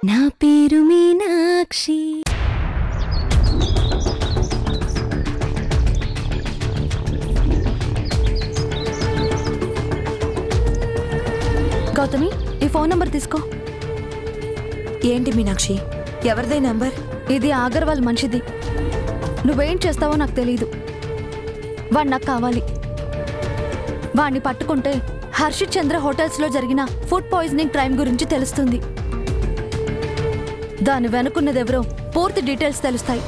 నా పేరు మీనాక్షి గౌతమి ఈ ఫోన్ నంబర్ తీసుకో ఏంటి మీనాక్షి ఎవరిదే నంబర్ ఇది అగర్వాల్ మనిషిది నువ్వేం చేస్తావో నాకు తెలియదు వాడు నాకు కావాలి వాడిని పట్టుకుంటే హర్షిత్ చంద్ర హోటల్స్లో జరిగిన ఫుడ్ పాయిజనింగ్ క్రైమ్ గురించి తెలుస్తుంది దాని వెనుకున్నదెవరో పూర్తి డీటెయిల్స్ తెలుస్తాయి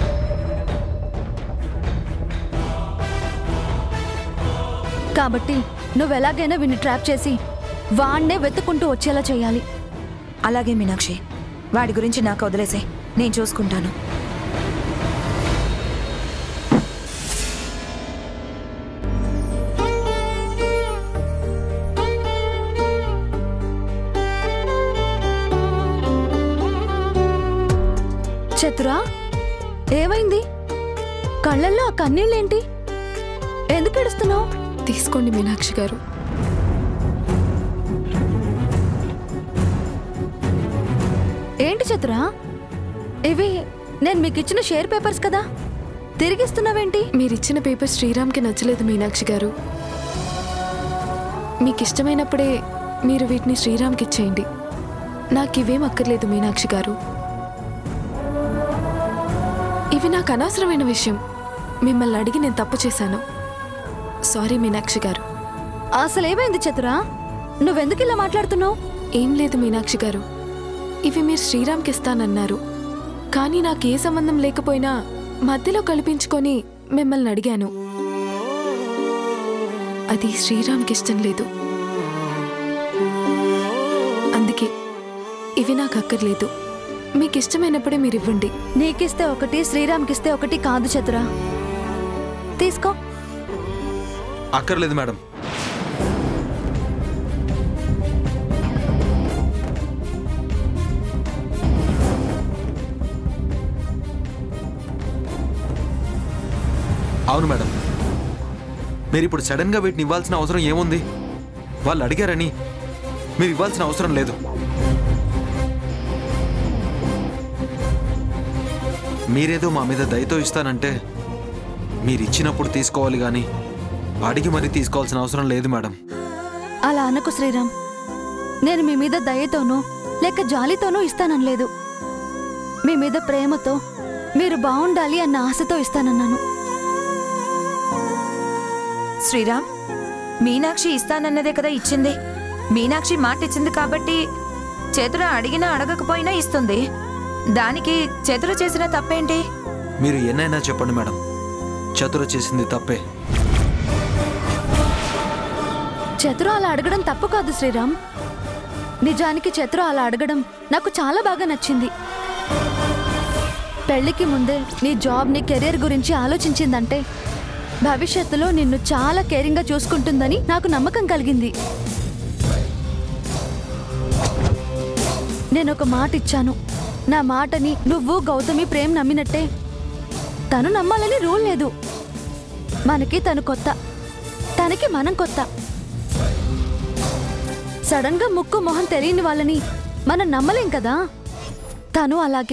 కాబట్టి నువ్వెలాగైనా విని ట్రాప్ చేసి వాణ్ణే వెతుకుంటూ వచ్చేలా చేయాలి అలాగే మీనాక్షి వాడి గురించి నాకు వదిలేసే నేను చూసుకుంటాను చతురా ఏమైంది కళ్ళల్లో ఆ కన్నీళ్ళేంటి ఎందుకు ఏడుస్తున్నావు తీసుకోండి మీనాక్షి గారు ఏంటి చతురా ఇవి నేను మీకు ఇచ్చిన షేర్ పేపర్స్ కదా తిరిగిస్తున్నావేంటి మీరిచ్చిన పేపర్ శ్రీరామ్కి నచ్చలేదు మీనాక్షి గారు మీకు ఇష్టమైనప్పుడే మీరు వీటిని శ్రీరామ్కి ఇచ్చేయండి నాకు ఇవేం అక్కర్లేదు మీనాక్షి గారు ఇవి నాకు అనవసరమైన విషయం మిమ్మల్ని అడిగి నేను తప్పు చేశాను సారీ మీనాక్షి గారు అసలేమైంది చతురా నువ్వెందుకు ఇలా మాట్లాడుతున్నావు ఏం లేదు మీనాక్షి గారు ఇవి మీరు శ్రీరామ్కి ఇస్తానన్నారు కానీ నాకు ఏ సంబంధం లేకపోయినా మధ్యలో కల్పించుకొని మిమ్మల్ని అడిగాను అది శ్రీరామ్కి ఇష్టం లేదు అందుకే ఇవి నాకు అక్కర్లేదు మీకు ఇష్టమైనప్పుడే మీరు ఇవ్వండి నీకిస్తే ఒకటి శ్రీరామ్కిస్తే ఒకటి కాదు చతురా తీసుకో అక్కర్లేదు మేడం అవును మేడం మీరు ఇప్పుడు సడన్గా వీటిని ఇవ్వాల్సిన అవసరం ఏముంది వాళ్ళు అడిగారని మీరు ఇవ్వాల్సిన అవసరం లేదు మీరేదో మా మీద దయతో ఇస్తానంటే మీరు ఇచ్చినప్పుడు తీసుకోవాలి కానీ అడిగి మరీ తీసుకోవాల్సిన అవసరం లేదు మేడం అలా అనకు శ్రీరామ్ నేను మీ మీద దయతోనో లేక జాలితోనో ఇస్తాననలేదు మీ మీద ప్రేమతో మీరు బాగుండాలి అన్న ఆశతో ఇస్తానన్నాను శ్రీరామ్ మీనాక్షి ఇస్తానన్నదే కదా ఇచ్చింది మీనాక్షి మాట ఇచ్చింది కాబట్టి చేతులు అడిగినా అడగకపోయినా ఇస్తుంది దానికి చేతులు చేసిన తప్పేంటి మీరు ఎన్నైనా చెప్పండి మేడం చతుర చేసింది తప్పే చతురు అలా అడగడం తప్పు కాదు శ్రీరామ్ నిజానికి చతురు అలా అడగడం నాకు చాలా బాగా నచ్చింది పెళ్లికి ముందే నీ జాబ్ నీ కెరీర్ గురించి ఆలోచించిందంటే భవిష్యత్తులో నిన్ను చాలా కేరింగ్గా చూసుకుంటుందని నాకు నమ్మకం కలిగింది నేను ఒక మాట ఇచ్చాను నా మాటని నువ్వు గౌతమి ప్రేమ్ నమ్మినట్టే తను నమ్మాలని రూల్ లేదు మనకి తను కొత్త తనకి మనం కొత్త సడన్ గా ముక్కు మొహం తెలియని వాళ్ళని మనం నమ్మలేం కదా తను అలాగే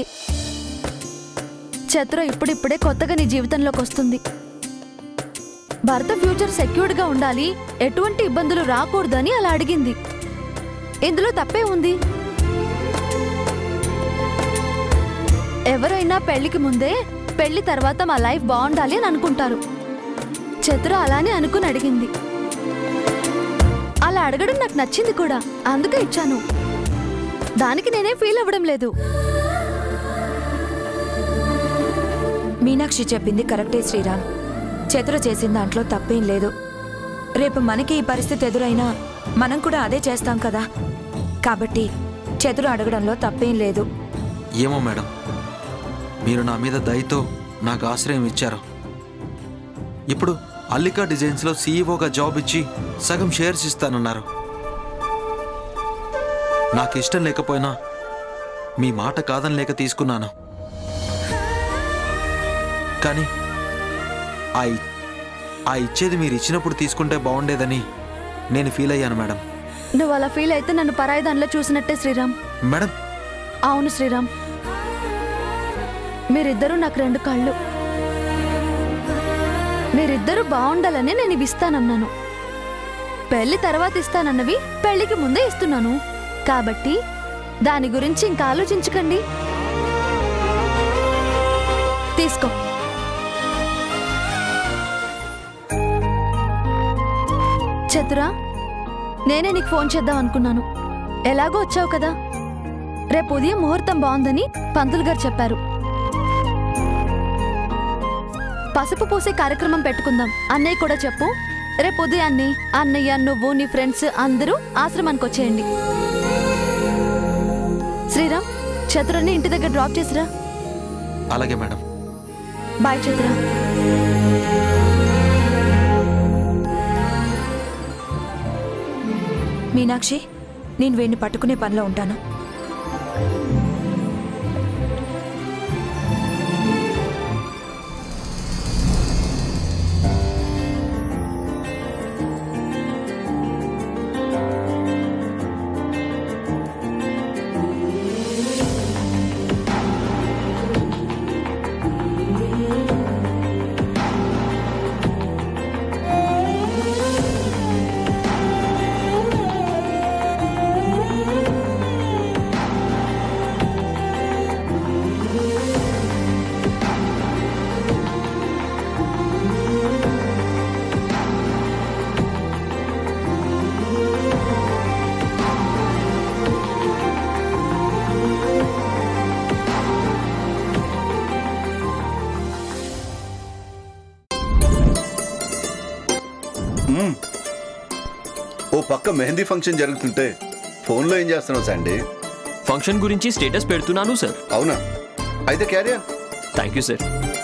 చతుర ఇప్పుడిప్పుడే కొత్తగా నీ జీవితంలోకి వస్తుంది భర్త ఫ్యూచర్ సెక్యూర్డ్ గా ఉండాలి ఎటువంటి ఇబ్బందులు రాకూడదని అలా అడిగింది ఇందులో తప్పే ఉంది ఎవరైనా పెళ్లికి ముందే పెళ్లి తర్వాత మా లైఫ్ బాగుండాలి అని అనుకుంటారు చతుర అలానే అనుకుని అడిగింది అలా అడగడం నాకు నచ్చింది కూడా అందుకే ఇచ్చాను దానికి నేనే ఫీల్ అవ్వడం లేదు మీనాక్షి చెప్పింది కరెక్టే శ్రీరామ్ చతుర చేసిన దాంట్లో తప్పేం లేదు రేపు మనకి ఈ పరిస్థితి ఎదురైనా మనం కూడా అదే చేస్తాం కదా కాబట్టి చతురు అడగడంలో తప్పేం లేదు ఏమో మేడం మీరు నా మీద దయతో నాకు ఆశ్రయం ఇచ్చారు ఇప్పుడు అల్లికా డిజైన్స్లో సీఈఓగా జాబ్ ఇచ్చి సగం షేర్స్ ఇస్తానన్నారు నాకు ఇష్టం లేకపోయినా మీ మాట కాదని లేక తీసుకున్నాను కానీ ఆ ఇ- ఆ ఇచ్చేది మీరు ఇచ్చినప్పుడు తీసుకుంటే బాగుండేదని నేను ఫీల్ అయ్యాను మేడం నువ్వు అలా ఫీల్ అయితే నన్ను పరాయి దానిలో చూసినట్టే శ్రీరామ్ మేడం అవును శ్రీరామ్ మీరిద్దరూ నాకు రెండు కళ్ళు మీరిద్దరూ బాగుండాలని నేను ఇవి ఇస్తానన్నాను పెళ్లి తర్వాత ఇస్తానన్నవి పెళ్లికి ముందే ఇస్తున్నాను కాబట్టి దాని గురించి ఇంకా ఆలోచించకండి తీసుకో చతురా నేనే నీకు ఫోన్ చేద్దాం అనుకున్నాను ఎలాగో వచ్చావు కదా రేపు ఉదయం ముహూర్తం బాగుందని పంతులు గారు చెప్పారు పసుపు పూసే కార్యక్రమం పెట్టుకుందాం అన్నయ్య కూడా చెప్పు రేపు ఉదయాన్నే అన్నయ్య నువ్వు నీ ఫ్రెండ్స్ అందరూ ఆశ్రమానికి వచ్చేయండి శ్రీరామ్ చతురాన్ని ఇంటి దగ్గర డ్రాప్ చేసిరా అలాగే మేడం బాయ్ చతురా మీనాక్షి నేను వీడిని పట్టుకునే పనిలో ఉంటాను ఓ పక్క మెహందీ ఫంక్షన్ జరుగుతుంటే ఫోన్లో ఏం చేస్తున్నావు సండే ఫంక్షన్ గురించి స్టేటస్ పెడుతున్నాను సార్ అవునా అయితే క్యారియర్ థ్యాంక్ యూ సార్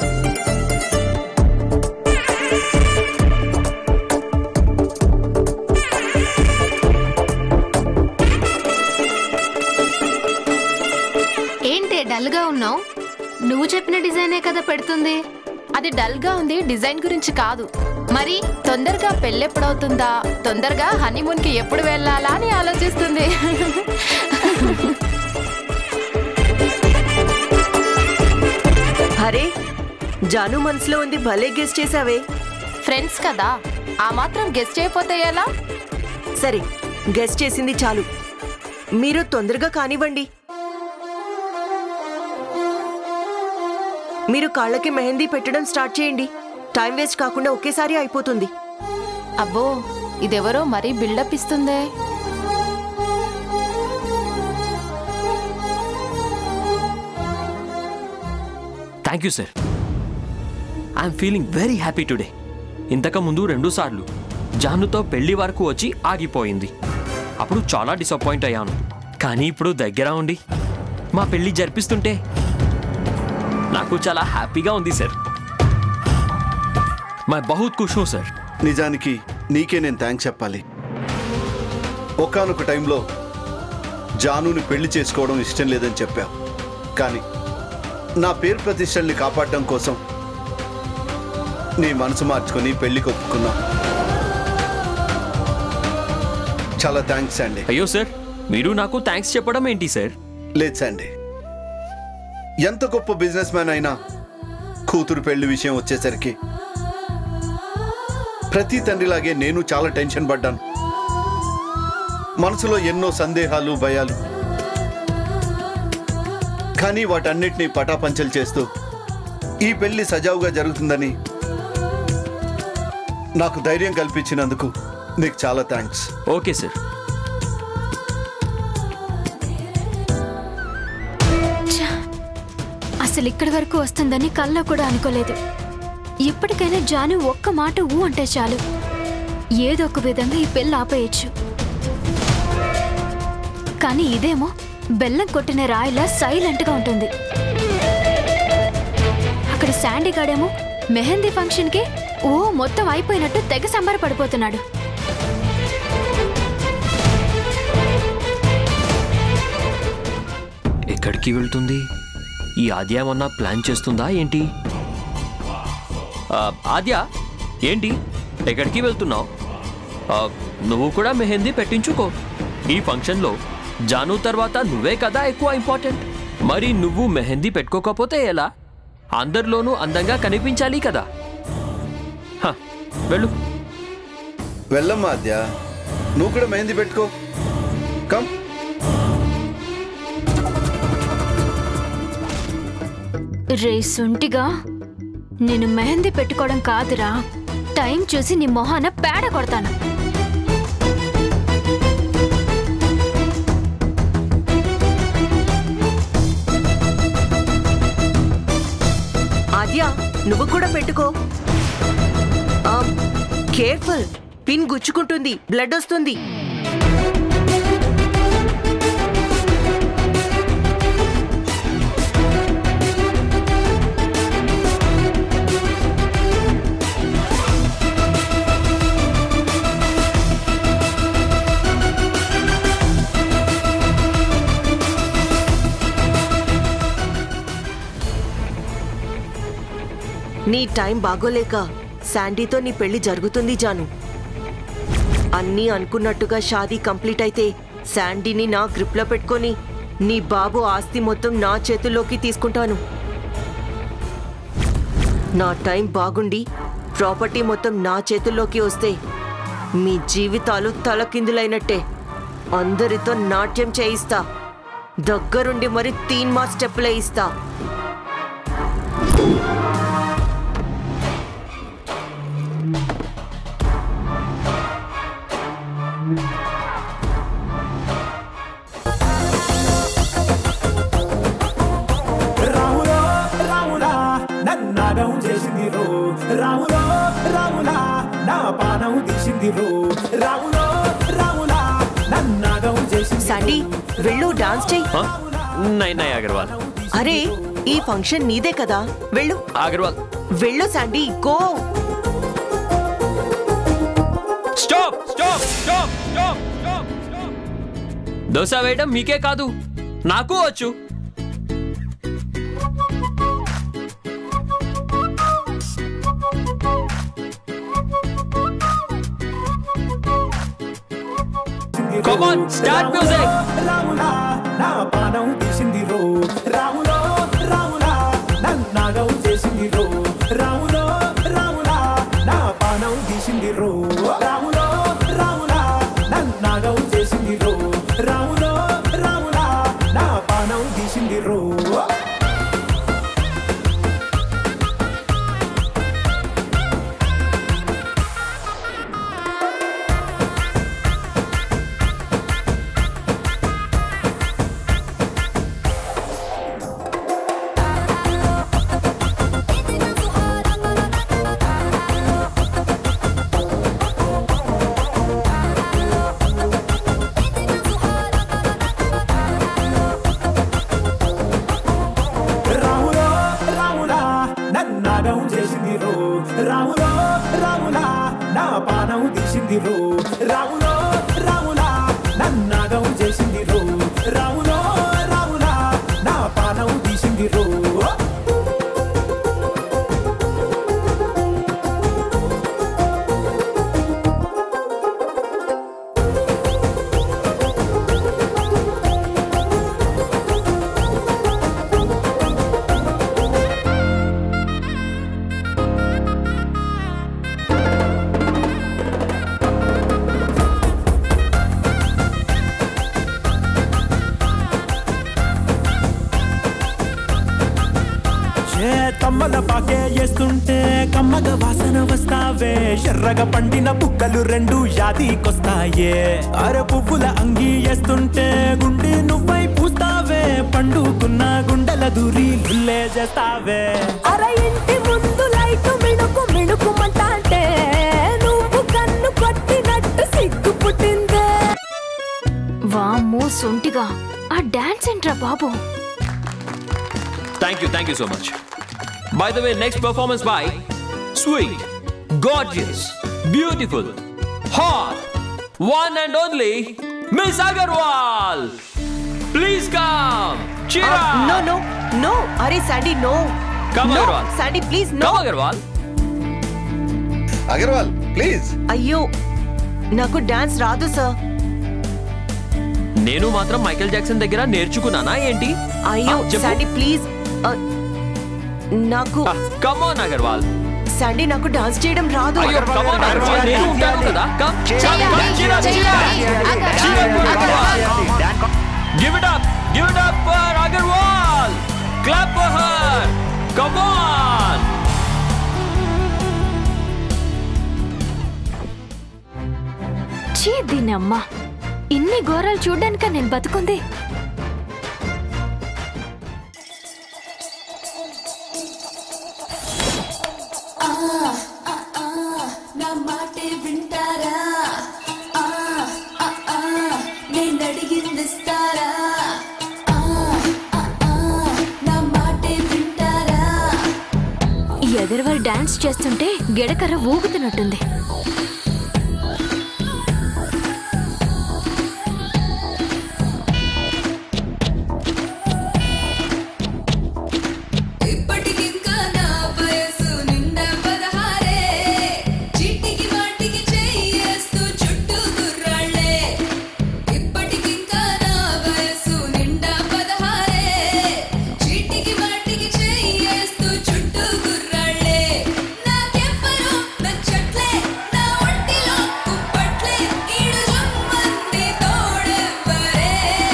ఏంటి డల్గా ఉన్నావు నువ్వు చెప్పిన డిజైనే కదా పెడుతుంది అది డల్ గా ఉంది డిజైన్ గురించి కాదు మరి తొందరగా పెళ్ళెప్పుడవుతుందా తొందరగా హనీమూన్ కి ఎప్పుడు వెళ్ళాలా అని ఆలోచిస్తుంది అరే జాను మనసులో ఉంది భలే గెస్ట్ చేసావే ఫ్రెండ్స్ కదా ఆ మాత్రం గెస్ట్ అయిపోతే ఎలా సరే గెస్ట్ చేసింది చాలు మీరు తొందరగా కానివ్వండి మీరు కాళ్ళకి మెహందీ పెట్టడం స్టార్ట్ చేయండి టైం వేస్ట్ కాకుండా ఒకేసారి అయిపోతుంది అబ్బో ఇదెవరో మరీ బిల్డప్ ఇస్తుందే thank you sir I'm feeling very happy today ఇంతకు ముందు రెండు సార్లు జానుతో పెళ్లి వరకు వచ్చి ఆగిపోయింది అప్పుడు చాలా డిసప్పాయింట్ అయ్యాను కానీ ఇప్పుడు దగ్గర ఉండి మా పెళ్లి జరిపిస్తుంటే నాకు చాలా హ్యాపీగా ఉంది సార్ మై బహుత్ ఖుష్ హూ సార్ నిజానికి నీకే నేను థ్యాంక్స్ చెప్పాలి ఒకానొక టైంలో జానుని పెళ్లి చేసుకోవడం ఇష్టం లేదని చెప్పావు కానీ నా పేరు ప్రతిష్టల్ని కాపాడడం కోసం నీ మనసు మార్చుకొని పెళ్లికి ఒప్పుకున్నా చాలా థ్యాంక్స్ అండి అయ్యో సార్ మీరు నాకు థ్యాంక్స్ చెప్పడం ఏంటి సార్ లేదు సండి ఎంత గొప్ప బిజినెస్ మ్యాన్ అయినా కూతురు పెళ్లి విషయం వచ్చేసరికి ప్రతి తండ్రిలాగే నేను చాలా టెన్షన్ పడ్డాను మనసులో ఎన్నో సందేహాలు భయాలు కానీ వాటన్నిటినీ పటాపంచలు చేస్తూ ఈ పెళ్లి సజావుగా జరుగుతుందని నాకు ధైర్యం కల్పించినందుకు నీకు చాలా థ్యాంక్స్ ఓకే సార్ అసలు ఇక్కడి వరకు వస్తుందని కల్లో కూడా అనుకోలేదు ఇప్పటికైనా జాను ఒక్క మాట ఊ అంటే చాలు ఏదో ఒక విధంగా ఈ పెళ్ళి ఆపేయచ్చు కానీ ఇదేమో బెల్లం కొట్టిన రాయిలా సైలెంట్గా ఉంటుంది అక్కడ శాండీ గాడేమో మెహందీ ఫంక్షన్కి ఓ మొత్తం అయిపోయినట్టు తెగ సంబరపడిపోతున్నాడు ఎక్కడికి వెళ్తుంది ఈ ఆద్య ఏమన్నా ప్లాన్ చేస్తుందా ఏంటి ఆ, ఆద్య ఏంటి ఎక్కడికి వెళ్తున్నావు ఆ, నువ్వు కూడా మెహందీ పెట్టించుకో ఈ ఫంక్షన్లో జాను తర్వాత నువ్వే కదా ఎక్కువ ఇంపార్టెంట్ మరి నువ్వు మెహందీ పెట్టుకోకపోతే ఎలా అందరిలోనూ అందంగా కనిపించాలి కదా హ, వెళ్ళు వెళ్ళమ్మా ఆద్య నువ్వు కూడా మెహందీ పెట్టుకో కమ్ రే సొంటిగా నేను మెహందీ పెట్టుకోవడం కాదురా టైం చూసి నీ మొహాన పేడ కొడతాను ఆద్య నువ్వు కూడా పెట్టుకో కేర్ఫుల్ పిన్ గుచ్చుకుంటుంది బ్లడ్ వస్తుంది నీ టైం బాగోలేక శాండీతో నీ పెళ్లి జరుగుతుంది జాను అన్నీ అనుకున్నట్టుగా షాదీ కంప్లీట్ అయితే శాండీని నా గ్రిప్లో పెట్టుకొని నీ బాబు ఆస్తి మొత్తం నా చేతుల్లోకి తీసుకుంటాను నా టైం బాగుండి ప్రాపర్టీ మొత్తం నా చేతుల్లోకి వస్తే మీ జీవితాలు తలకిందులైనట్టే అందరితో నాట్యం చేయిస్తా దగ్గరుండి మరి తీన్ మా స్టెప్లే ఇస్తా రాములో రాములా నన్నాగం చేసింది రో రాములో రాములా నా పానం తీసింది రో రాములో రాములా నన్నాగం చేసింది శాండీ వెళ్ళు డాన్స్ చెయ్యి హ? నై నై అగర్వాల్ అరే ఈ ఫంక్షన్ నీదే కదా వెళ్ళు అగర్వాల్ వెళ్ళు Sandy go stop stop stop stop stop dosa వేయడం మీకే కాదు నాకు వచ్చు Come on, start music. రాములా నా పానం తీసింది రో రాములో రాములా నన్నాగం చేసింది రో రాములో రాములా నా పానం తీసింది రో రాములో రాములా నన్నాగం చేసింది రో రాములో రాములా నా పానం తీసింది రో రాములో రాములా నన్నాగం చేసింది రో రాములో రాములా నా పానం తీసింది రో రాములో రాములా నన్నాగం చేసింది రో రాములో రాములా నా పానం తీసింది రో ఏ తమ్మల పాకే వేస్తుంటే కమ్మగ వాసన వస్తావే ఎర్రగా పండిన బుక్కలు రెండు యాదికొస్తాయే అర పువ్వుల అంగి వేస్తుంటే గుండె నువ్వై పూస్తావే పండుకున్న గుండెల దూరి గుల్లే చేస్తావే అర ఇంటి ముందు లైట్ మిణుకు మిణుకుమంట అంటే నువ్వు కన్ను కొట్టినట్టు సిగ్గు పుట్టిందే వామ్మో సొంటిగా ఆ డాన్స్ ఏంట్రా బాబు Thank you, thank you so much. By the way, next performance by Sweet, Gorgeous, Beautiful, Hot, one and only Miss Agarwal. Please come. Cheer up. No no no అరే Sandy no Come, No, Agarwal. Sandy please no Come, Agarwal. Agarwal please అయ్యో నాకు dance రాదు sir నేను మాత్రం Michael Jackson దగ్గర నేర్చుకున్నానా ఏంటి అయ్యో ఆ, చెప్పు. శాండీ ప్లీజ్ నాకు కమాన్ అగర్వాల్ శాండీ నాకు డాన్స్ చేయడం రాదు అయ్యో కమాన్ అగర్వాల్ నేను ఉంటాను కదా come give it up give it up for Agarwal clap for her come on చీ దీనమ్మా ఇన్ని ఘోరాలు చూడ్డానిక నేను బతుకుంది నా మాటే వింటారా ఆ, ఆ, ఆ, నేను అడిగింది ఇస్తారా ఆ, ఆ, ఆ, నా మాటే వింటారా ఎదరవారు డాన్స్ చేస్తుంటే గెడకర్ర ఊగుతున్నట్టుంది ఇప్పటికింకా నా వయసు నిండా పదహారే చీటికి వాటికి చెయ్యేస్తూ చుట్టూ గుర్రాళ్ళే ఇప్పటికింకా నా వయసు నిండా పదహారే చీటికి వాటికి చెయ్యేస్తూ చుట్టూ గుర్రాళ్ళే నాకెవ్వరూ నచ్చట్లే నా ఒంటిలో కుప్పట్లే ఈడు జమ్మంది తోడెవ్వరే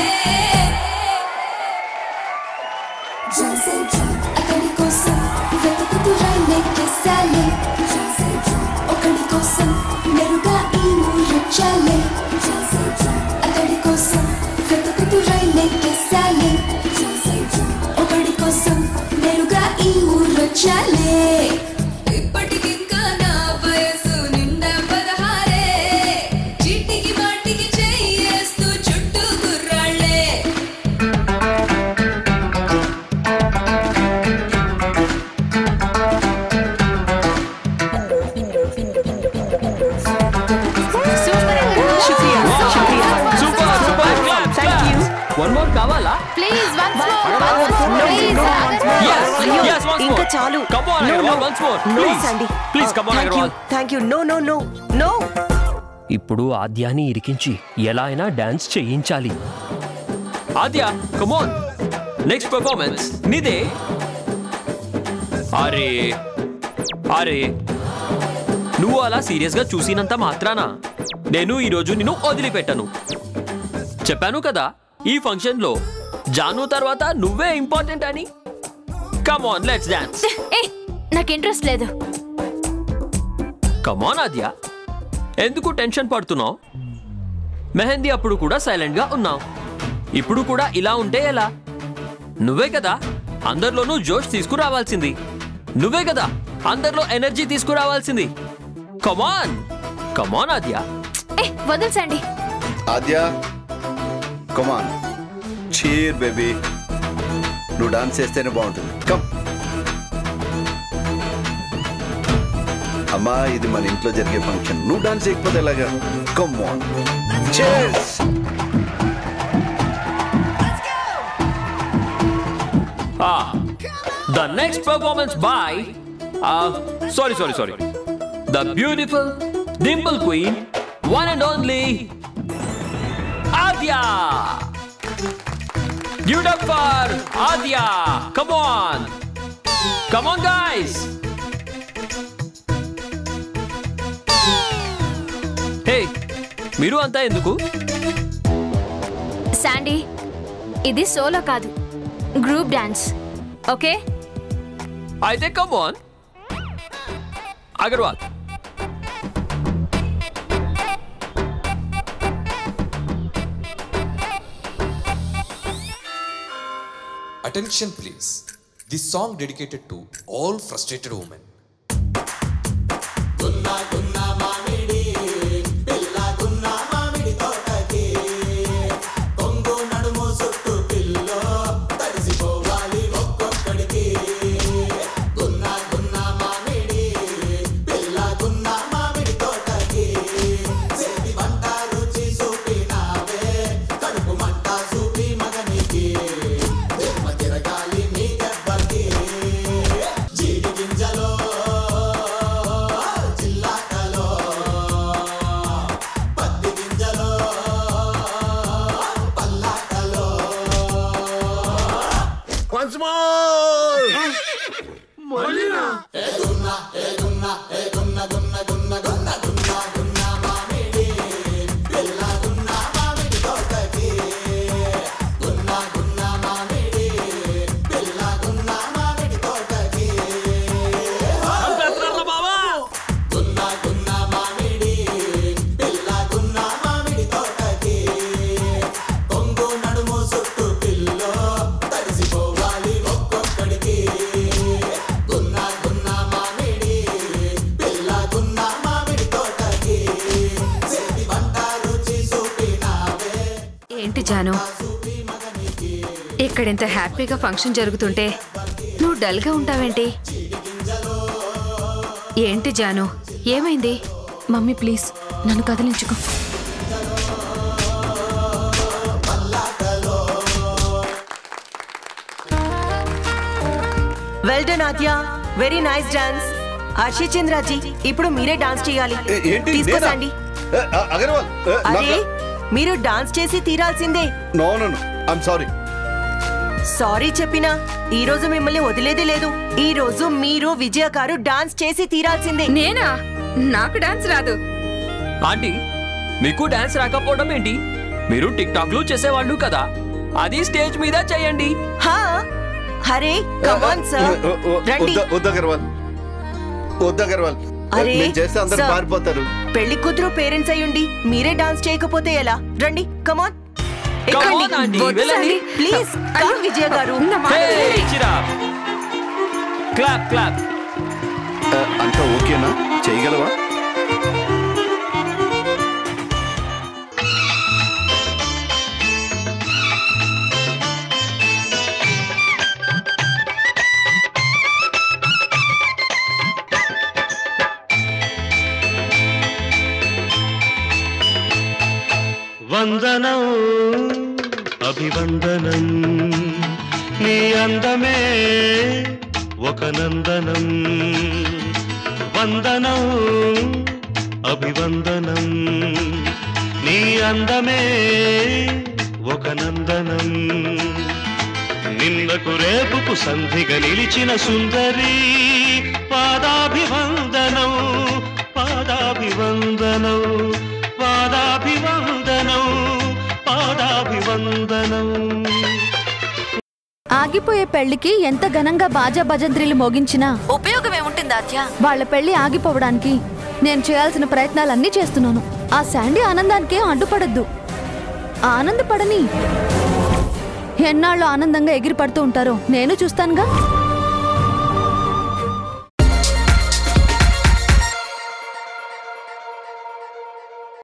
అతడి కోసం వెతుకుతూ రైలెక్కేసాలే ఒకడి కోసం మెరుగా ఈ ఊరొచ్చాలే అతడి కోసం వెతుకుతూ రైలెక్కేసాలే ఒకడి కోసం మెరుగా ఈ ఊరొచ్చాలే ఇప్పటికింకా నా వయసు నిండా పదహారే చీటికి వాటికి చెయ్యేస్తూ చుట్టూ గుర్రాళ్ళే super super clap thank you one more కావాలా please once Yes, yes, once ఇంకా more. చాలు Come on, Agarwal, once more. Please. Please, come on, Agarwal. Thank you no no no no ఇప్పుడు ఆద్యాని ఇరికించి ఎలా అయినా డాన్స్ చేయించాలి ఆద్య కమోన్ నెక్స్ట్ పర్ఫార్మెన్స్ నీదే అరే అరే నువ్వు అలా సీరియస్గా చూసినంత మాత్రాన నేను ఈరోజు నిన్ను వదిలిపెట్టను చెప్పాను కదా ఈ ఫంక్షన్లో జాను తర్వాత నువ్వే ఇంపార్టెంట్ అని కమాన్ లెట్స్ డాన్స్ ఏ నాకు ఇంట్రెస్ట్ లేదు కమాన్ ఆద్య ఎందుకు టెన్షన్ పడుతున్నావు మెహందీ అప్పుడు కూడా సైలెంట్గా ఉన్నావు ఇప్పుడు కూడా ఇలా ఉంటే ఎలా నువ్వే కదా అందరిలోనూ జోష్ తీసుకురావాల్సింది నువ్వే కదా అందరిలో ఎనర్జీ తీసుకురావాల్సింది కమాన్ కమాన్ ఆద్య ఏ వదల్సండి ఆద్య కమాన్ చీర్ బేబీ నువ్వు డాన్స్ చేస్తేనే బాగుంటుంది కమ్ అమ్మా ఇది మన ఇంట్లో జరిగే ఫంక్షన్ నువ్వు డాన్స్ చేయకపోతే ఎలాగా come on cheers Ah, the next performance by, uh, sorry, sorry, sorry, the beautiful dimple queen, one and only Adya. Give it up for Adya. Come on, come on, guys. Hey, మీరు అంతా ఎందుకు Sandy ఇది solo కాదు group dance okay అయితే come on Agarwal Attention please. This song dedicated to all frustrated women. జిల్లా once more ఏంటి జాను ఇక్కడ ఇంత హ్యాపీగా ఫంక్షన్ జరుగుతుంటే నువ్వు డల్గా ఉంటావేంటి ఏంటి జాను ఏమైంది మమ్మీ ప్లీజ్ నన్ను కదిలించుకో well done Aadya very nice dance Harshi చంద్రాజీ ఇప్పుడు మీరే డాన్స్ చేయాలి ఏ- ఏంటి? తీసుకో నేనా? శాండీ ఏ, అ- అగర్వాల్ ఏ, అరే నాకు- మీరు డాన్స్ చేసి తీరాల్సిందే no no no I'm sorry sorry చెప్పినా ఈ రోజు మిమ్మల్ని వదిలేదే లేదు ఈ రోజు మీరు విజయ గారు డాన్స్ చేసి తీరాల్సిందే నేనా నాకు డాన్స్ రాదు ఆంటీ మీకు డాన్స్ రాకపోవడం ఏంటి మీరు టిక్ టాక్లు చేసేవాళ్ళు కదా అది స్టేజ్ మీద చేయండి హా హరే కమాన్ సార్ రండి వద్దు వద్దు అగర్వాల్ వద్దు అగర్వాల్ అరే నేను చేస్తే అందరు sir. పారిపోతారు పెళ్లి కూతురు పేరెంట్స్ అయ్యుండి మీరే డాన్స్ చేయకపోతే ఎలా రండి కమాన్ Come on, aunty, వెళ్ళండి. ప్లీజ్ కమ్ విజయ గారు క్లాప్ క్లాప్ ఆ, అంతా ఓకేనా చేయగలవా వందనం అభివందనం నీ అందమే ఒక నందనం వందనం అభివందనం నీ అందమే ఒక నందనం నిన్నకు రేపుకు సంధిగా నిలిచిన సుందరి పాదాభివందనం పాదాభివందనం పాదాభివందనం పాదాభివందనం ఆగిపోయే పెళ్లికి ఎంత ఘనంగా బాజా భజంత్రీలు మోగించినా ఉపయోగం ఏముంటుంది ఆద్య వాళ్ళ పెళ్లి ఆగిపోవడానికి నేను చేయాల్సిన ప్రయత్నాలన్నీ చేస్తున్నాను ఆ శాండీ ఆనందానికే అడ్డుపడద్దు ఆనందపడని ఎన్నాళ్ళు ఆనందంగా ఎగిరిపడుతూ ఉంటారో నేను చూస్తానుగా